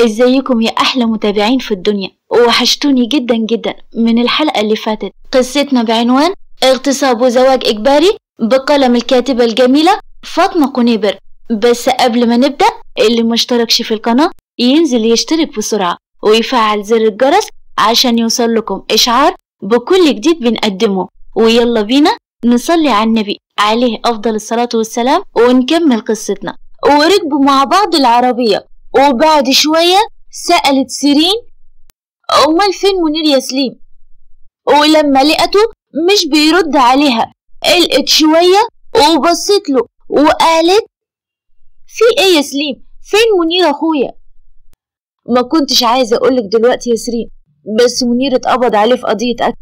ازيكم يا احلى متابعين في الدنيا وحشتوني جدا جدا من الحلقة اللي فاتت قصتنا بعنوان اغتصاب وزواج اجباري بقلم الكاتبة الجميلة فاطمة قنيبر بس قبل ما نبدأ اللي مشتركش في القناة ينزل يشترك بسرعة ويفعل زر الجرس عشان يوصل لكم إشعار بكل جديد بنقدمه ويلا بينا نصلي على النبي عليه أفضل الصلاة والسلام ونكمل قصتنا وركبوا مع بعض العربية وبعد شوية سألت سيرين أمال فين منير يا سليم ولما لقته مش بيرد عليها قلقت شوية وبصت له وقالت في ايه يا سليم فين منير اخويا ما كنتش عايزة اقولك دلوقتي يا سيرين بس منير اتقبض عليه في قضية قتل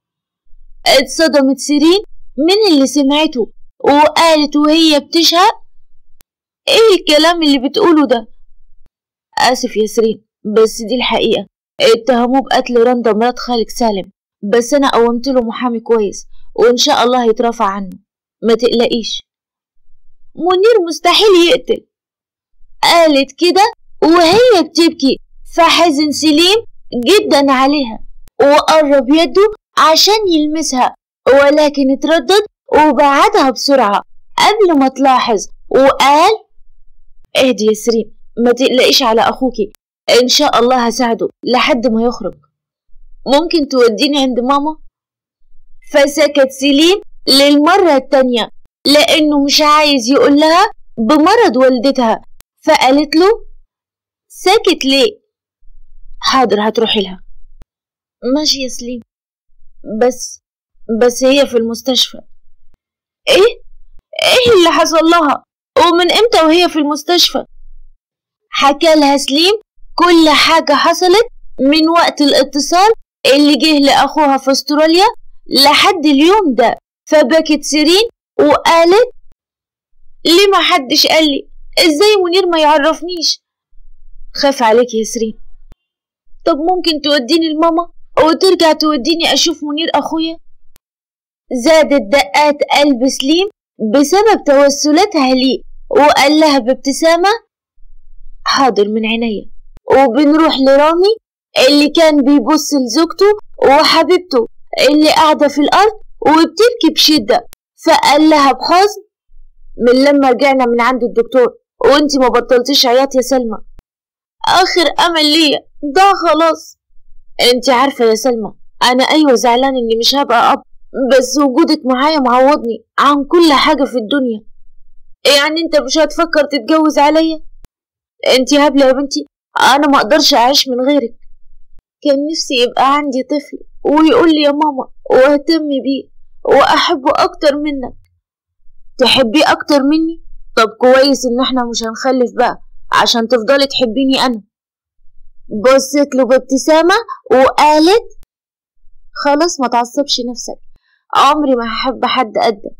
اتصدمت سيرين من اللي سمعته وقالت وهي بتشهق ايه الكلام اللي بتقوله ده اسف يا سيرين بس دي الحقيقة اتهموه بقتل رندا مرات خالك سالم بس انا قومت له محامي كويس وان شاء الله هيترفع عنه ما تقلقيش منير مستحيل يقتل قالت كده وهي بتبكي فحزن سليم جدا عليها وقرب يده عشان يلمسها ولكن اتردد وبعدها بسرعة قبل ما تلاحظ وقال اهدي يا سريم ما تقلقيش على أخوكي إن شاء الله هساعده لحد ما يخرج ممكن توديني عند ماما فسكت سليم للمرة التانية لأنه مش عايز يقول لها بمرض والدتها فقالت له ساكت ليه حاضر هتروحي لها ماشي يا سليم بس بس هي في المستشفى ايه ايه اللي حصل لها ومن امتى وهي في المستشفى حكى لها سليم كل حاجة حصلت من وقت الاتصال اللي جه لأخوها في استراليا لحد اليوم ده فبكت سيرين وقالت ليه ما حدش قال لي ازاي منير ما يعرفنيش خاف عليك يا سيرين طب ممكن توديني لماما وترجع توديني اشوف منير اخويا زادت دقات قلب سليم بسبب توسلاتها ليه وقال لها بابتسامة حاضر من عينيا وبنروح لرامي اللي كان بيبص لزوجته وحبيبته اللي قاعدة في الأرض وبتبكي بشدة فقال لها بحزن من لما رجعنا من عند الدكتور وانتي ما بطلتيش عياط يا سلمى آخر أمل ليا ده خلاص انتي عارفة يا سلمى أنا أيوة زعلان إني مش هبقى أب بس وجودك معايا معوضني عن كل حاجة في الدنيا يعني انت مش هتفكر تتجوز عليا انتي هبلة يا بنتي انا ما اقدرش اعيش من غيرك كان نفسي يبقى عندي طفل ويقول لي يا ماما واهتم بيه واحبه اكتر منك تحبيه اكتر مني طب كويس ان احنا مش هنخلف بقى عشان تفضلي تحبيني انا بصت له بابتسامة وقالت خلاص ما تعصبش نفسك عمري ما هحب حد قدك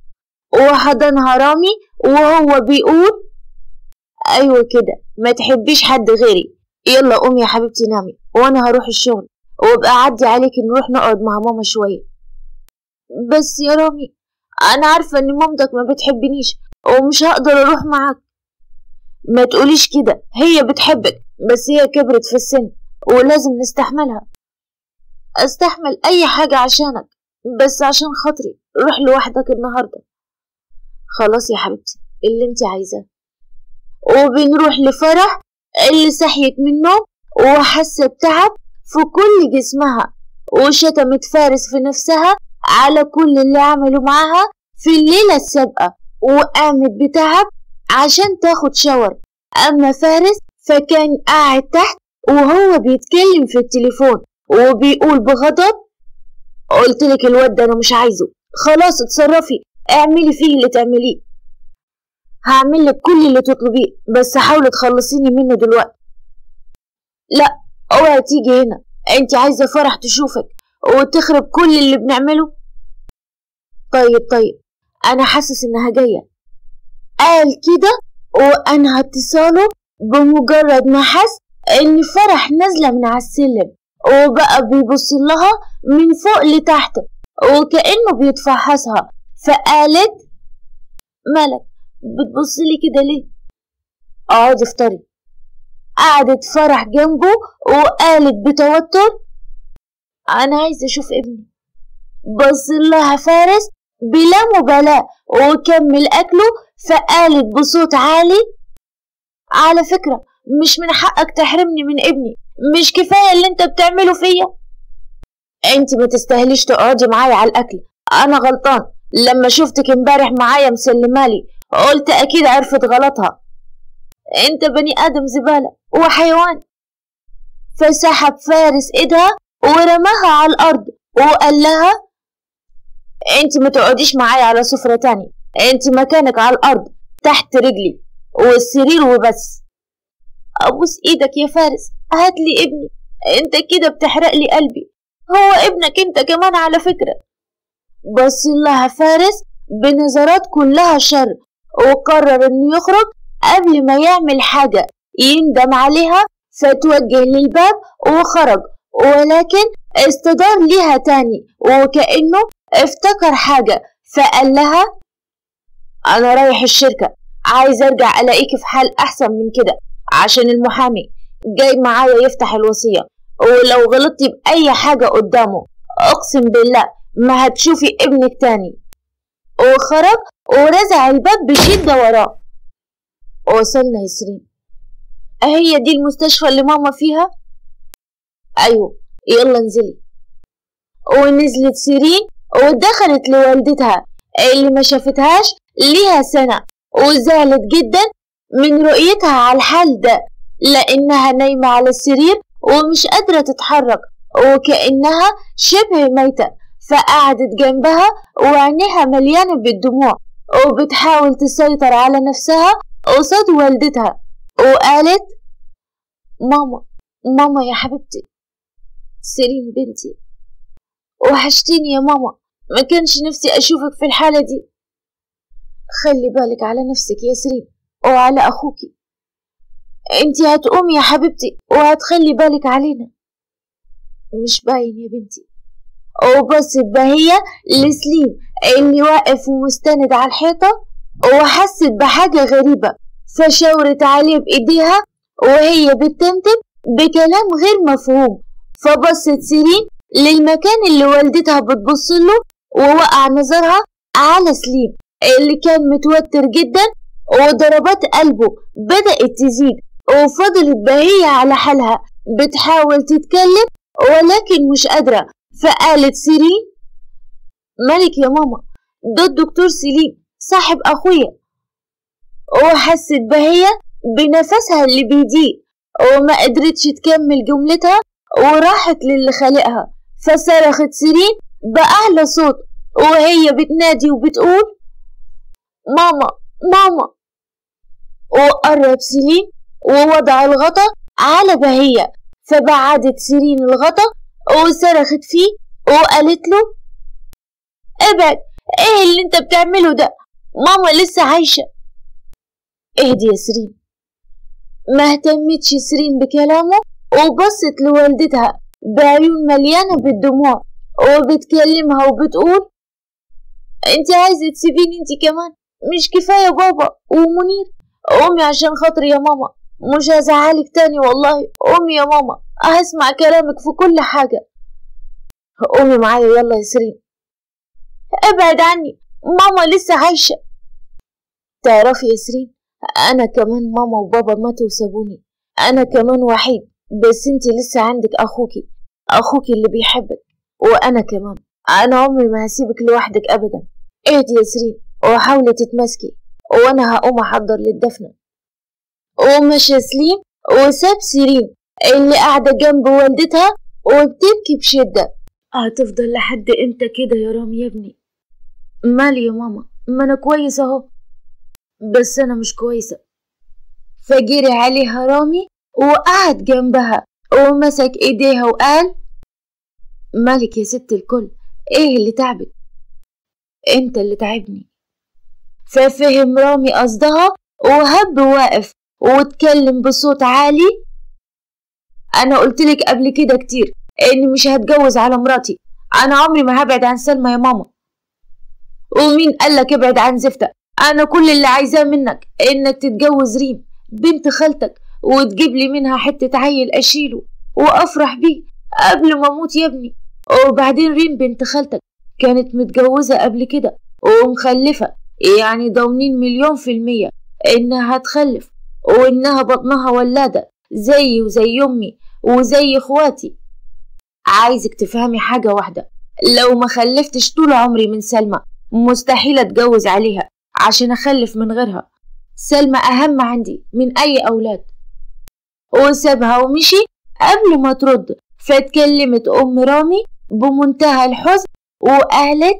وحضنها رامي وهو بيقول ايوه كده ما تحبيش حد غيري يلا قومي يا حبيبتي نامي وانا هروح الشغل وابقى اعدي عليكي نروح نقعد مع ماما شويه بس يا رامي انا عارفه ان مامتك ما بتحبنيش ومش هقدر اروح معاك ما تقوليش كده هي بتحبك بس هي كبرت في السن ولازم نستحملها استحمل اي حاجه عشانك بس عشان خاطري روح لوحدك النهارده خلاص يا حبيبتي اللي انت عايزاه وبنروح لفرح اللي صحيت من النوم وحاسة بتعب في كل جسمها وشتمت فارس في نفسها على كل اللي عملوا معاها في الليلة السابقة وقامت بتعب عشان تاخد شاور أما فارس فكان قاعد تحت وهو بيتكلم في التليفون وبيقول بغضب قلتلك الواد ده أنا مش عايزه خلاص اتصرفي اعملي فيه اللي تعمليه هعمل لك كل اللي تطلبيه بس حاولي تخلصيني منه دلوقتي لا اوعي تيجي هنا انت عايزه فرح تشوفك وتخرب كل اللي بنعمله طيب طيب انا حاسس انها جايه قال كده وانهى اتصاله بمجرد ما حس ان فرح نازله من على السلم وبقى بيبص لها من فوق لتحت وكانه بيتفحصها فقالت ملك بتبصلي كده ليه اقعدي افطري قعدت فرح جنبه وقالت بتوتر أنا عايزة أشوف ابني بص لها فارس بلا مبالاة وكمل أكله فقالت بصوت عالي على فكرة مش من حقك تحرمني من ابني مش كفاية اللي انت بتعمله فيا انت ما تستاهليش تقعدي معايا على الأكل أنا غلطان لما شفتك امبارح معايا مسلمالي قلت أكيد عرفت غلطها انت بني آدم زبالة وحيوان فسحب فارس ايدها ورماها على الأرض وقال لها انت ما تقعديش معايا على سفرة تاني انت مكانك على الأرض تحت رجلي والسرير وبس أبوس إيدك يا فارس هاتلي ابني انت كده بتحرق لي قلبي هو ابنك انت كمان على فكرة بص لها فارس بنظرات كلها شر وقرر انه يخرج قبل ما يعمل حاجة يندم عليها فتوجه للباب وخرج ولكن استدار ليها تاني وكأنه افتكر حاجة فقال لها أنا رايح الشركة عايز أرجع ألاقيك في حال أحسن من كده عشان المحامي جاي معايا يفتح الوصية ولو غلطتي بأي حاجة قدامه أقسم بالله ما هتشوفي ابنك تاني وخرج ورزع الباب بشدة وراه وصلنا يسرين هي دي المستشفى اللي ماما فيها أيوة يلا انزلي ونزلت سيرين ودخلت لوالدتها اللي ما شافتهاش ليها سنة وزعلت جدا من رؤيتها على الحال ده لأنها نايمة على السرير ومش قادرة تتحرك وكأنها شبه ميتة فقعدت جنبها وعينيها مليانة بالدموع وبتحاول تسيطر على نفسها قصاد والدتها وقالت ماما ماما يا حبيبتي سيرين بنتي وحشتيني يا ماما ما كانش نفسي أشوفك في الحالة دي خلي بالك على نفسك يا سيرين وعلى أخوكي انتي هتقومي يا حبيبتي وهتخلي بالك علينا مش باين يا بنتي وبصت بهية لسليم اللي واقف ومستند على الحيطة وحست بحاجة غريبة فشاورت عليه بإيديها وهي بتتمتم بكلام غير مفهوم فبصت سيرين للمكان اللي والدتها بتبص له ووقع نظرها على سليم اللي كان متوتر جدا وضربات قلبه بدأت تزيد وفضلت بهية على حالها بتحاول تتكلم ولكن مش قادرة فقالت سيرين مالك يا ماما ده الدكتور سليم صاحب أخويا وحست بهية بنفسها اللي بيضيق وما قدرتش تكمل جملتها وراحت للي خلقها فصرخت سيرين بأعلى صوت وهي بتنادي وبتقول ماما ماما وقرب سيرين ووضع الغطا على بهية فبعدت سيرين الغطا وصرخت فيه وقالت له ابعد ايه اللي انت بتعمله ده ماما لسه عايشة اهدي يا سيرين ما اهتمتش سيرين بكلامه وبصت لوالدتها بعيون مليانة بالدموع وبتكلمها وبتقول انت عايزة تسيبيني انت كمان مش كفاية بابا ومنير قومي عشان خاطري يا ماما مش هزعلك تاني والله قومي يا ماما هسمع كلامك في كل حاجة قومي معايا يلا يا سيرين ابعد عني ماما لسه عايشة تعرفي يا سيرين أنا كمان ماما وبابا ماتوا وسابوني أنا كمان وحيد بس انتي لسه عندك أخوكي أخوكي اللي بيحبك وأنا كمان أنا عمري ما هسيبك لوحدك أبدا اهدي يا سيرين وحاولي تتمسكي وأنا هقوم أحضر للدفنة ومشى سليم وساب سيرين اللي قاعدة جنب والدتها وبتبكي بشدة هتفضل لحد امتى كده يا رامي يا ابني مالي يا ماما ما انا كويسة اهو بس انا مش كويسة فجري عليها رامي وقعد جنبها ومسك ايديها وقال مالك يا ست الكل ايه اللي تعبك انت اللي تعبني ففهم رامي قصدها وهب واقف واتكلم بصوت عالي انا قلتلك قبل كده كتير اني مش هتجوز على مراتي انا عمري ما هبعد عن سلمى يا ماما ومين قالك ابعد عن زفتة انا كل اللي عايزاه منك انك تتجوز ريم بنت خالتك وتجيب لي منها حتة عيل أشيله وأفرح بيه قبل ما أموت يا ابني وبعدين ريم بنت خالتك كانت متجوزة قبل كده ومخلفة يعني ضامنين مليون في المية إنها هتخلف وإنها بطنها ولادة زيي وزي أمي وزي إخواتي عايزك تفهمي حاجة واحدة لو ما خلفتش طول عمري من سلمى مستحيل أتجوز عليها عشان أخلف من غيرها سلمى أهم عندي من أي أولاد وسابها ومشي قبل ما ترد فاتكلمت أم رامي بمنتهى الحزن وقالت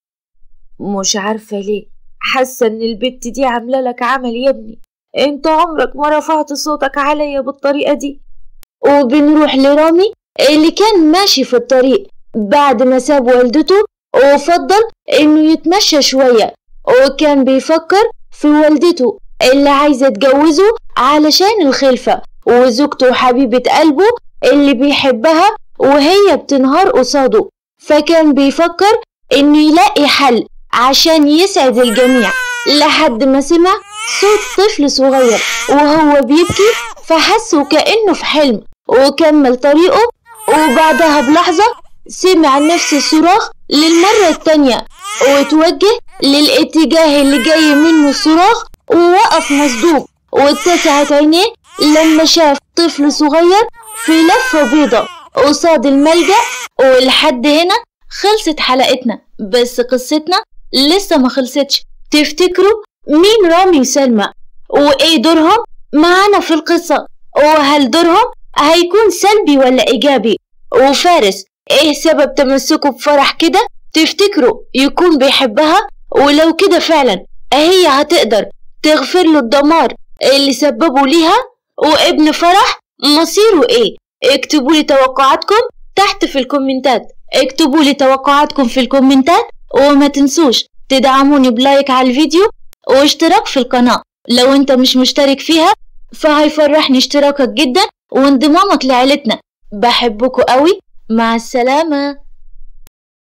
مش عارفة ليه حاسة إن البت دي عاملة لك عمل يا ابني انت عمرك ما رفعت صوتك عليا بالطريقة دي وبنروح لرامي اللي كان ماشي في الطريق بعد ما ساب والدته وفضل انه يتمشى شوية وكان بيفكر في والدته اللي عايزة تجوزه علشان الخلفة وزوجته حبيبة قلبه اللي بيحبها وهي بتنهار قصاده فكان بيفكر انه يلاقي حل عشان يسعد الجميع لحد ما سمع صوت طفل صغير وهو بيبكي فحسه كأنه في حلم وكمل طريقه وبعدها بلحظة سمع نفس الصراخ للمرة التانية وتوجه للاتجاه اللي جاي منه الصراخ ووقف مصدوم واتسعت عينيه لما شاف طفل صغير في لفة بيضة قصاد الملجأ ولحد هنا خلصت حلقتنا بس قصتنا لسه ما خلصتش تفتكروا مين رامي وسلمى وايه دورهم معانا في القصة وهل دورهم هيكون سلبي ولا ايجابي وفارس ايه سبب تمسكه بفرح كده تفتكروا يكون بيحبها ولو كده فعلا هي هتقدر تغفر له الدمار اللي سببه ليها وابن فرح مصيره ايه اكتبوا لي توقعاتكم تحت في الكومنتات اكتبوا لي توقعاتكم في الكومنتات وما تنسوش تدعموني بلايك على الفيديو واشتراك في القناة لو انت مش مشترك فيها فهيفرحني اشتراكك جدا وانضمامك لعيلتنا بحبكوا قوي مع السلامة